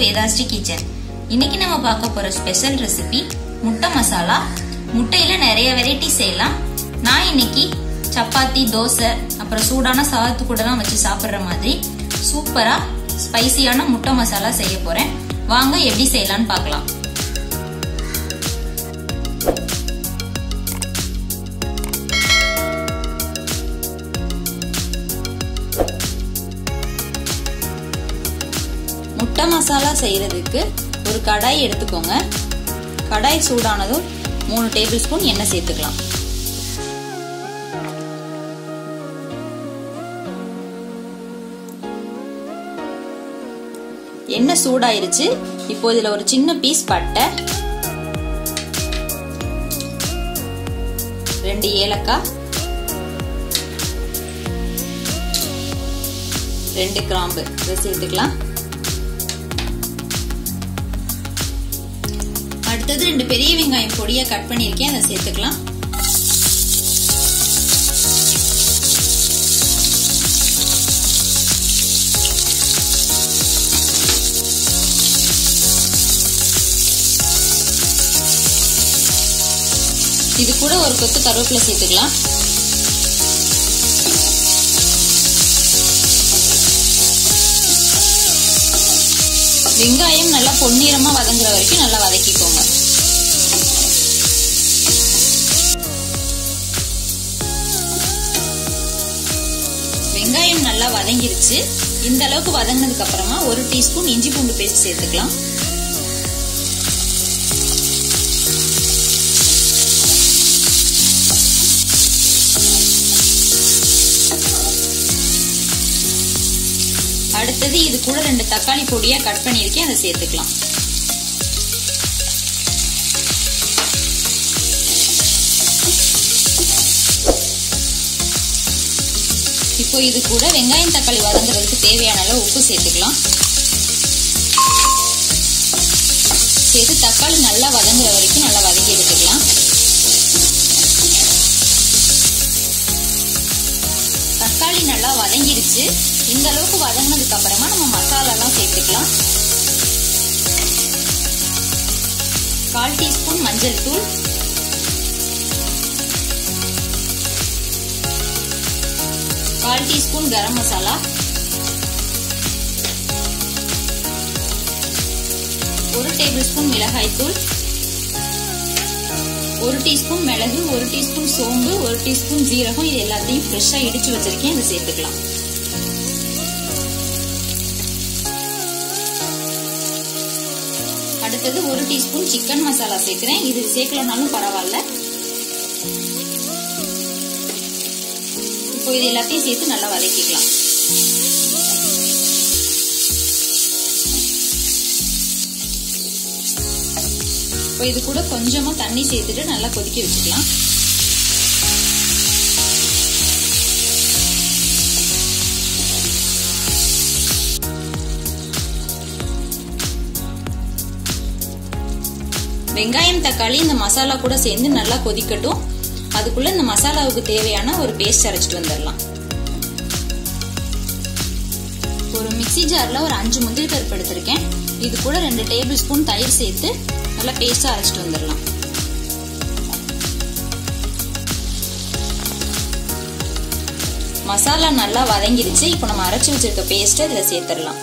Vedasri kitchen இன்னைக்கு நம்ம பார்க்க போற ஸ்பெஷல் ரெசிபி முட்டை மசாலா முட்டையில நிறைய வெரைட்டி செய்யலாம் நான் இன்னைக்கு சப்பாத்தி தோசை அப்புறம் சூடான சாதத்து கூடலாம் வச்சு சாப்பிடுற மாதிரி சூப்பரா ஸ்பைசியான முட்டை மசாலா செய்ய போறேன் வாங்க எப்படி செய்யலாம்னு பார்க்கலாம் முட்டை மசாலா செய்யறதுக்கு ஒரு கடாய் எடுத்துக்கோங்க கடாய் சூடானதும் மூணு டேபிள் ஸ்பூன் எண்ணெய் சேர்த்துக்கலாம் எண்ணெய் சூடாயிருச்சு இப்போ இதுல ஒரு சின்ன பீஸ் பட்டை ரெண்டு ஏலக்காய் ரெண்டு கிராம்பு இதை சேர்த்துக்கலாம் அடுத்தது ரெண்டு பெரிய வெங்காயம் பொடியா கட் பண்ணியிருக்கேன் அதை சேர்த்துக்கலாம் இது கூட ஒரு கொத்து கருவேப்பிலை சேர்த்துக்கலாம் வெங்காயம் நல்லா பொன்னிறமா வதங்குற வரைக்கும் நல்லா வதக்கிக்கோங்க வெங்காயம் நல்லா வதங்கிருச்சு இந்த அளவுக்கு வதங்கினதுக்கு அப்புறமா ஒரு டீஸ்பூன் இஞ்சி பூண்டு பேஸ்ட் சேர்த்துக்கலாம் அடுத்தது இது கூட ரெண்டு தக்காளி பொடியா கட் பண்ணியிருக்கேன் அதை சேர்த்துக்கலாம் இப்போ இது கூட வெங்காயம் தக்காளி வதங்குறதுக்கு தேவையான அளவு உப்பு சேர்த்துக்கலாம் சேர்த்து தக்காளி நல்லா வதங்குற வரைக்கும் நல்லா வதக்கி எடுத்துக்கலாம் தக்காளி நல்லா வதங்கிருச்சு இந்த அளவுக்கு வதங்கினதுக்கு அப்புறமா நம்ம மசாலாலாம் சேர்த்துக்கலாம் கால் டீஸ்பூன் மஞ்சள் தூள் கால் டீஸ்பூன் கரம் மசாலா ஒரு டேபிள் ஸ்பூன் மிளகாய் தூள் ஒரு டீஸ்பூன் மிளகு ஒரு டீஸ்பூன் சோம்பு ஒரு டீஸ்பூன் ஜீரகம் இது எல்லாத்தையும் ஃப்ரெஷ்ஷா இடிச்சு வச்சிருக்கேன் இதை சேர்த்துக்கலாம் அடுத்தது ஒரு டீஸ்பூன் சிக்கன் மசாலா சேர்க்கிறேன் இது சேர்க்கலனாலும் பரவாயில்ல இப்போ இது எல்லாத்தையும் சேர்த்து நல்லா வதக்கிக்கலாம் இப்போ இது கூட கொஞ்சமா தண்ணி சேர்த்துட்டு நல்லா கொதிக்க வச்சுக்கலாம் வெங்காயம் தக்காளி இந்த மசாலா கூட சேர்ந்து நல்லா கொதிக்கட்டும் அதுக்குள்ள இந்த மசாலாவுக்கு தேவையான ஒரு பேஸ்ட் அரைச்சிட்டு வந்துடலாம் ஒரு மிக்சி ஜார்ல ஒரு அஞ்சு முந்திரி பருப்பு எடுத்திருக்கேன் இது கூட ரெண்டு டேபிள் ஸ்பூன் தயிர் சேர்த்து நல்லா பேஸ்டா அரைச்சிட்டு வந்துடலாம் மசாலா நல்லா வதங்கிருச்சு இப்போ நம்ம அரைச்சி வச்சிருக்க பேஸ்ட்டை இதில் சேர்த்துடலாம்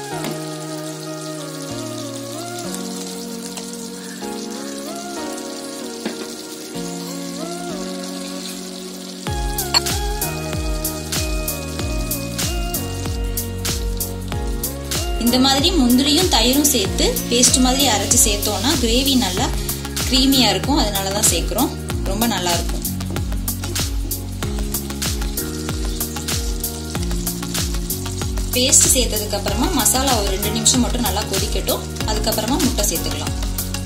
இந்த மாதிரி முந்திரியும் தயிரும் சேர்த்து பேஸ்ட் மாதிரி அரைச்சு சேர்த்தோம்னா கிரேவி நல்லா க்ரீமியா இருக்கும் அதனால தான் சேர்க்குறோம் ரொம்ப நல்லா இருக்கும் பேஸ்ட் சேர்த்ததுக்கு அப்புறமா மசாலா ஒரு ரெண்டு நிமிஷம் மட்டும் நல்லா கொதிக்கட்டும் அதுக்கப்புறமா முட்டை சேர்த்துக்கலாம்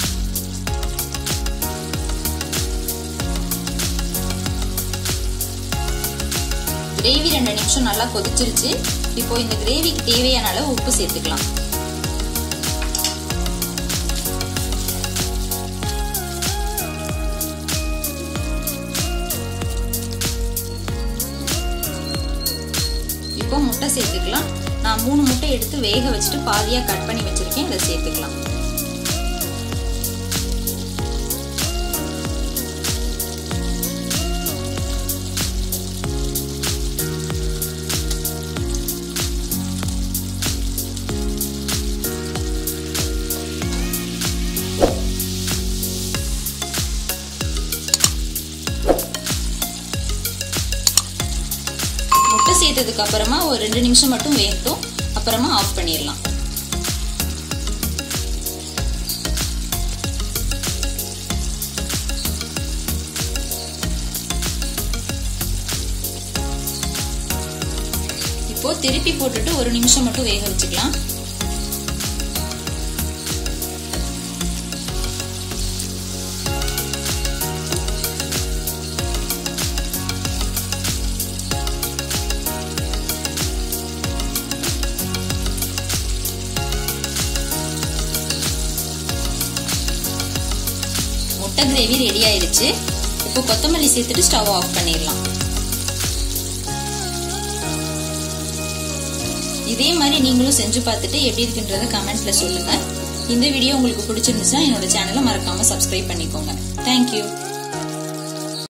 கிரேவி ரெண்டு நிமிஷம் நல்லா கொதிச்சிருச்சு இப்போ இந்த கிரேவிக்கு தேவையான அளவு உப்பு சேர்த்துக்கலாம் இப்போ முட்டை சேர்த்துக்கலாம் நான் மூணு முட்டை எடுத்து வேக வச்சுட்டு பாதியா கட் பண்ணி வச்சிருக்கேன் இதை சேர்த்துக்கலாம் முட்டை சேர்த்ததுக்கு அப்புறமா ஒரு ரெண்டு நிமிஷம் மட்டும் வேகட்டும் அப்புறமா ஆஃப் பண்ணிடலாம் இப்போ திருப்பி போட்டுட்டு ஒரு நிமிஷம் மட்டும் வேக வச்சுக்கலாம் முட்டை கிரேவி ரெடி ஆயிடுச்சு இப்போ கொத்தமல்லி சேர்த்துட்டு ஸ்டவ் ஆஃப் பண்ணிடலாம் இதே மாதிரி நீங்களும் செஞ்சு பார்த்துட்டு எப்படி இருக்குன்றத கமெண்ட்ல சொல்லுங்க இந்த வீடியோ உங்களுக்கு பிடிச்சிருந்துச்சுன்னா என்னோட சேனலை மறக்காம சப்ஸ்கிரைப் பண்ணிக்கோங்க தேங்க்யூ